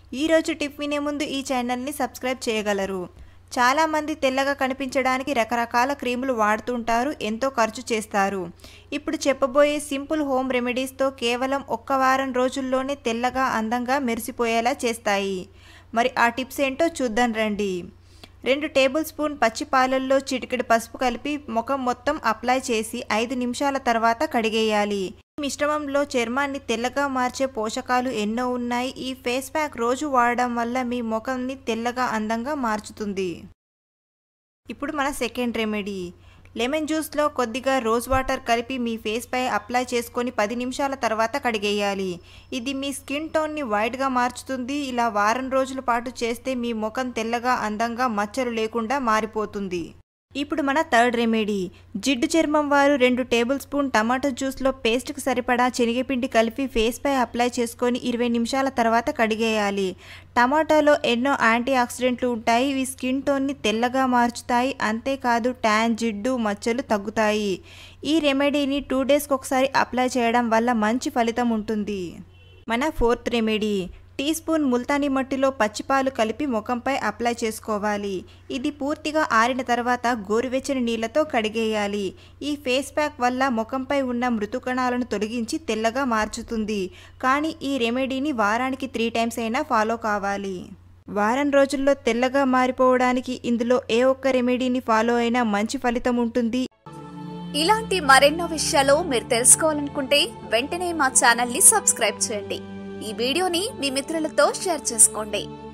ఈరోజు టిప్ వినే ముందు ఈ ఛానల్ని సబ్స్క్రైబ్ చేయగలరు చాలామంది తెల్లగా కనిపించడానికి రకరకాల క్రీములు వాడుతుంటారు ఎంతో ఖర్చు చేస్తారు ఇప్పుడు చెప్పబోయే సింపుల్ హోమ్ రెమెడీస్తో కేవలం ఒక్క వారం రోజుల్లోనే తెల్లగా అందంగా మెరిసిపోయేలా చేస్తాయి మరి ఆ టిప్స్ ఏంటో చూద్దాం రండి రెండు టేబుల్ స్పూన్ పచ్చి పాలల్లో చిటికెడు పసుపు కలిపి ముఖం మొత్తం అప్లై చేసి ఐదు నిమిషాల తర్వాత కడిగేయాలి ఈ మిశ్రమంలో చర్మాన్ని తెల్లగా మార్చే పోషకాలు ఎన్నో ఉన్నాయి ఈ ఫేస్ ప్యాక్ రోజు వాడడం వల్ల మీ ముఖంని తెల్లగా అందంగా మార్చుతుంది ఇప్పుడు మన సెకండ్ రెమెడీ లెమన్ జ్యూస్లో కొద్దిగా రోజ్ వాటర్ కలిపి మీ ఫేస్పై అప్లై చేసుకొని పది నిమిషాల తర్వాత కడిగేయాలి ఇది మీ స్కిన్ టోన్ని వైట్గా మార్చుతుంది ఇలా వారం రోజుల పాటు చేస్తే మీ ముఖం తెల్లగా అందంగా మచ్చలు లేకుండా మారిపోతుంది ఇప్పుడు మన థర్డ్ రెమెడీ జిడ్డు చర్మం వారు రెండు టేబుల్ స్పూన్ టమాటో జ్యూస్లో పేస్ట్కి సరిపడా శనగపిండి కలిపి ఫేస్పై అప్లై చేసుకొని ఇరవై నిమిషాల తర్వాత కడిగేయాలి టమాటాలో ఎన్నో యాంటీ ఆక్సిడెంట్లు ఉంటాయి ఇవి స్కిన్ టోన్ని తెల్లగా మార్చుతాయి అంతేకాదు ట్యాన్ జిడ్డు మచ్చలు తగ్గుతాయి ఈ రెమెడీని టూ డేస్కి ఒకసారి అప్లై చేయడం వల్ల మంచి ఫలితం ఉంటుంది మన ఫోర్త్ రెమెడీ టీ స్పూన్ ముల్తానీ మట్టిలో పచ్చిపాలు కలిపి ముఖంపై అప్లై చేసుకోవాలి ఇది పూర్తిగా ఆరిన తర్వాత గోరువెచ్చని నీళ్లతో కడిగేయాలి ఈ ఫేస్ ప్యాక్ వల్ల ముఖంపై ఉన్న మృతుకణాలను తొలగించి తెల్లగా మార్చుతుంది కానీ ఈ రెమెడీని వారానికి త్రీ టైమ్స్ అయినా ఫాలో కావాలి వారం రోజుల్లో తెల్లగా మారిపోవడానికి ఇందులో ఏ ఒక్క రెమెడీని ఫాలో అయినా మంచి ఫలితం ఉంటుంది ఇలాంటి మరెన్నో విషయాలు మీరు తెలుసుకోవాలనుకుంటే వెంటనే మా ఛానల్ ని సబ్స్క్రైబ్ చేయండి ఈ వీడియోని మీ మిత్రులతో షేర్ చేసుకోండి